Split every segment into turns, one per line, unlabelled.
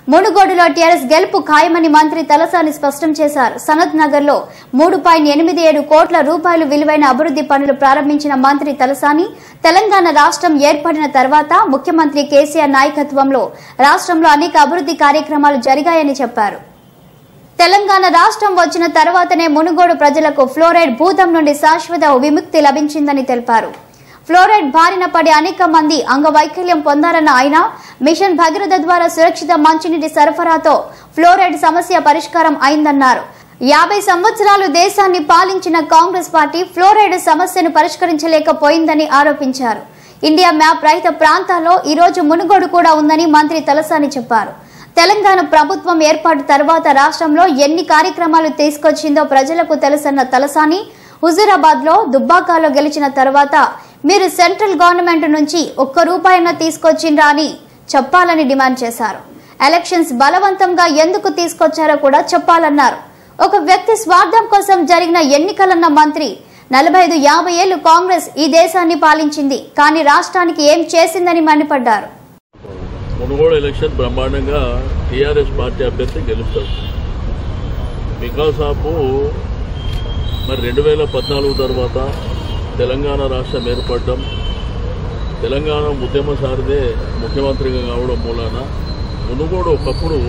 మునుగోడులో టీఆర్ఎస్ గెలుపు ఖాయమని మంత్రి తలసాని స్పష్టం చేశారు సనత్ నగర్ లో మూడు పాయింట్ ఎనిమిది ఏడు కోట్ల రూపాయలు విలువైన అభివృద్ది పనులు ప్రారంభించిన మంత్రి తలసాని తెలంగాణ రాష్ట్రం ఏర్పడిన తర్వాత ముఖ్యమంత్రి కేసీఆర్ నాయకత్వంలో రాష్ట్రంలో అనేక అభివృద్ది కార్యక్రమాలు జరిగాయని చెప్పారు తెలంగాణ రాష్ట్రం వచ్చిన తర్వాతనే మునుగోడు ప్రజలకు ఫ్లోరైడ్ భూతం నుండి శాశ్వత విముక్తి లభించిందని తెలిపారు ఫ్లోరైడ్ బారిన పడి అనేక మంది అంగవైకల్యం పొందారన్న ఆయన మిషన్ భగీరథ ద్వారా సురక్షిత మంచినీటి సరఫరాతో ఫ్లోరైడ్ సమస్య పరిష్కారం అయిందన్నారు యాభై సంవత్సరాలు దేశాన్ని పాలించిన కాంగ్రెస్ పార్టీ ఫ్లోరైడ్ సమస్యను పరిష్కరించలేకపోయిందని ఆరోపించారు ఇండియా మ్యాప్ రహిత ప్రాంతాల్లో ఈ రోజు మునుగోడు కూడా ఉందని మంత్రి తలసాని చెప్పారు తెలంగాణ ప్రభుత్వం ఏర్పాటు తర్వాత రాష్ట్రంలో ఎన్ని కార్యక్రమాలు తీసుకొచ్చిందో ప్రజలకు తెలుసన్న తలసాని హుజూరాబాద్ లో దుబ్బాకాలో గెలిచిన తర్వాత మీరు సెంట్రల్ గవర్నమెంట్ నుంచి ఒక్క రూపాయన తీసుకొచ్చిండ్రా అని చెప్పాలని డిమాండ్ చేశారు ఎలక్షన్స్ బలవంతంగా ఎందుకు తీసుకొచ్చారో కూడా చెప్పాలన్నారు ఒక వ్యక్తి స్వార్థం కోసం జరిగిన ఎన్నికలన్న మంత్రి నలభై ఐదు యాభై ఏళ్లు కాంగ్రెస్ ఈ దేశాన్ని పాలించింది కానీ రాష్ట్రానికి ఏం చేసిందని మండిపడ్డారు
మునుగోడు ఎలక్షన్ బ్రహ్మాండంగా టీఆర్ఎస్ పార్టీ అభ్యర్థి గెలుస్తాడు బికాస్ ఆఫ్ మరి రెండు వేల పద్నాలుగు తర్వాత తెలంగాణ రాష్ట్రం ఏర్పడడం తెలంగాణ ఉద్యమ సారిదే ముఖ్యమంత్రిగా కావడం మూలాన మునుగోడు ఒకప్పుడు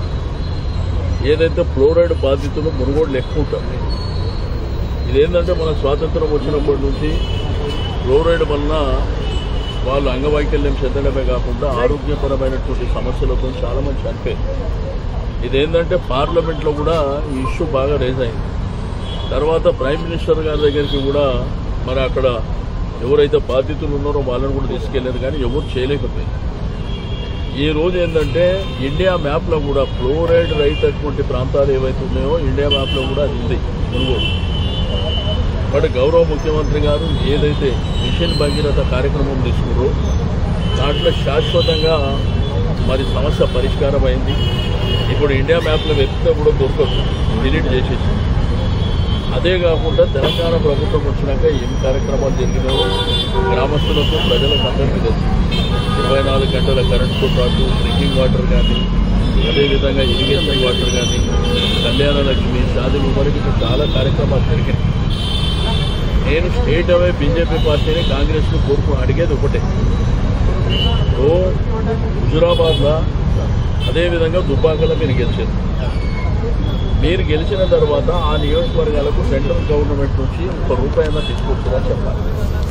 ఏదైతే ఫ్లోరైడ్ బాధితులు మునుగోడు ఎక్కువ ఉంటాం ఇదేంటంటే మన స్వాతంత్రం వచ్చినప్పటి నుంచి ఫ్లోరైడ్ వలన వాళ్ళు అంగవైకల్యం చెందడమే కాకుండా ఆరోగ్యపరమైనటువంటి సమస్యలతో చాలా మంది చనిపోయారు ఇదేంటంటే పార్లమెంట్లో కూడా ఈ ఇష్యూ బాగా రేజ్ అయింది తర్వాత ప్రైమ్ మినిస్టర్ గారి దగ్గరికి కూడా మరి అక్కడ ఎవరైతే బాధితులు ఉన్నారో వాళ్ళని కూడా తీసుకెళ్లారు కానీ ఎవరు చేయలేకపోయారు ఈ రోజు ఏంటంటే ఇండియా మ్యాప్లో కూడా ఫ్లోరైడ్ రైతటువంటి ప్రాంతాలు ఏవైతే ఉన్నాయో ఇండియా మ్యాప్లో కూడా అది ఉంది మునుగోడు బట్ గౌరవ ముఖ్యమంత్రి గారు ఏదైతే మిషన్ భగీరథ కార్యక్రమం తీసుకున్నారో దాంట్లో శాశ్వతంగా మరి సమస్య పరిష్కారం అయింది ఇప్పుడు ఇండియా మ్యాప్లో వెతికితే కూడా దొరకదు డిలీట్ చేసేసి అదే కాకుండా తెలంగాణ ప్రభుత్వం వచ్చినాక ఏం కార్యక్రమాలు జరిగినాయో గ్రామస్తులకు ప్రజలకు అందరికీ తెలుసు ఇరవై నాలుగు గంటల కరెంటుతో పాటు డ్రింకింగ్ వాటర్ కానీ అదేవిధంగా ఇరిగేషన్ వాటర్ కానీ కళ్యాణ లక్ష్మి షాది ముమ్మరికి చాలా కార్యక్రమాలు జరిగినాయి నేను స్టేట్ అవే బీజేపీ పార్టీని కాంగ్రెస్ను కోరుకు అడిగేది ఒకటే ఓ హుజురాబాద్లో అదేవిధంగా దుబ్బాకలో మీరు గెలిచారు మీరు గెలిచిన తర్వాత ఆ నియోజకవర్గాలకు సెంట్రల్ గవర్నమెంట్ నుంచి ఒక రూపాయన్నా తీసుకొచ్చారని చెప్పాలి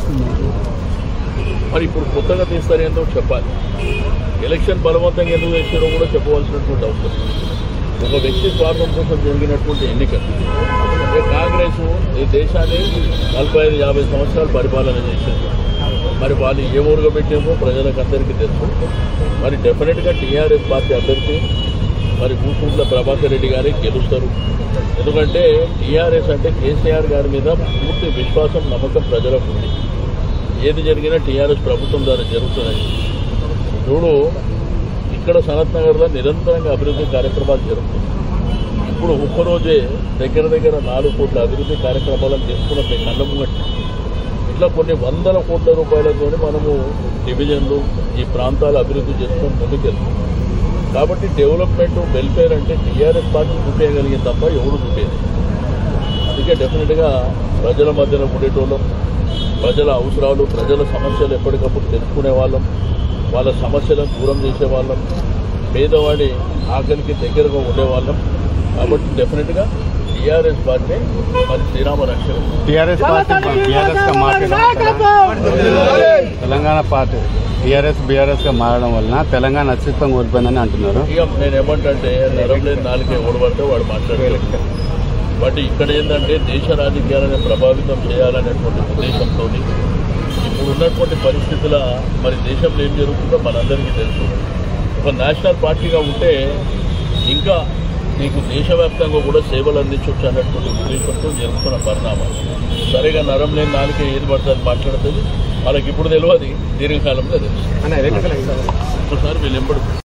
మరి ఇప్పుడు కొత్తగా తీస్తారేందో చెప్పాలి ఎలక్షన్ బలవంతంగా ఎందుకు తెచ్చారో కూడా చెప్పవలసినటువంటి అవసరం ఒక వ్యక్తి స్వార్థం కోసం జరిగినటువంటి ఎన్నికలు అంటే కాంగ్రెస్ ఈ దేశాన్ని నలభై ఐదు యాభై సంవత్సరాలు పరిపాలన చేసింది మరి వాళ్ళు ఏ ఊరుగా పెట్టామో ప్రజలకు అందరికీ తెలుసు మరి డెఫినెట్గా టీఆర్ఎస్ పార్టీ అభ్యర్థి మరి కూతుట్ల ప్రభాకర్ రెడ్డి గారే గెలుస్తారు ఎందుకంటే టీఆర్ఎస్ అంటే కేసీఆర్ గారి మీద పూర్తి విశ్వాసం నమ్మకం ప్రజలకు ఉంది ఏది జరిగినా టీఆర్ఎస్ ప్రభుత్వం ద్వారా జరుగుతున్నాయి చూడు ఇక్కడ సనత్ నగర్లో నిరంతరంగా అభివృద్ధి కార్యక్రమాలు జరుగుతున్నాయి ఇప్పుడు ఒక్కరోజే దగ్గర దగ్గర నాలుగు కోట్ల అభివృద్ధి కార్యక్రమాలను తీసుకున్న మీ కళ్ళ ముంగట ఇట్లా కొన్ని వందల కోట్ల రూపాయలతో మనము డివిజన్లు ఈ ప్రాంతాలు అభివృద్ధి చేసుకొని ముందుకెళ్తాం కాబట్టి డెవలప్మెంట్ వెల్ఫేర్ అంటే టీఆర్ఎస్ పార్టీ చూపేయగలిగింది తప్ప ఎవరు చూపేది అందుకే డెఫినెట్గా ప్రజల మధ్యలో ఉండేటోళ్ళం ప్రజల అవసరాలు ప్రజల సమస్యలు ఎప్పటికప్పుడు తెలుసుకునే వాళ్ళం వాళ్ళ సమస్యలను దూరం చేసేవాళ్ళం పేదవాడి ఆకలికి దగ్గరగా ఉండేవాళ్ళం కాబట్టి డెఫినెట్గా టీఆర్ఎస్ పార్టీ మరి శ్రీరామ రక్షణ
టీఆర్ఎస్ పార్టీ బీఆర్ఎస్ గా మారడం తెలంగాణ పార్టీ టీఆర్ఎస్ బీఆర్ఎస్ గా మారడం వలన తెలంగాణ అస్తిత్వం కోల్పోయిందని అంటున్నారు
ఇక నేను ఏమంటే నరం లేని నాలుగే ఓడబడితే వాడు మాట్లాడలేదు బట్ ఇక్కడ ఏంటంటే దేశ రాజకీయాలను ప్రభావితం చేయాలనేటువంటి ఉద్దేశంతో ఇప్పుడు ఉన్నటువంటి పరిస్థితుల మరి దేశంలో ఏం జరుగుతుందో మనందరికీ తెలుసు ఒక నేషనల్ పార్టీగా ఉంటే ఇంకా నీకు దేశవ్యాప్తంగా కూడా సేవలు అందించవచ్చు అన్నటువంటి ఉద్దేశంతో జరుగుతున్న పరిణామాలు సరిగా నరం లేని నాలుగే ఏది పడుతుంది మాట్లాడుతుంది వాళ్ళకి ఇప్పుడు తెలియదు దీర్ఘకాలంలో తెలుసు ఒకసారి వీళ్ళు ఎంబడి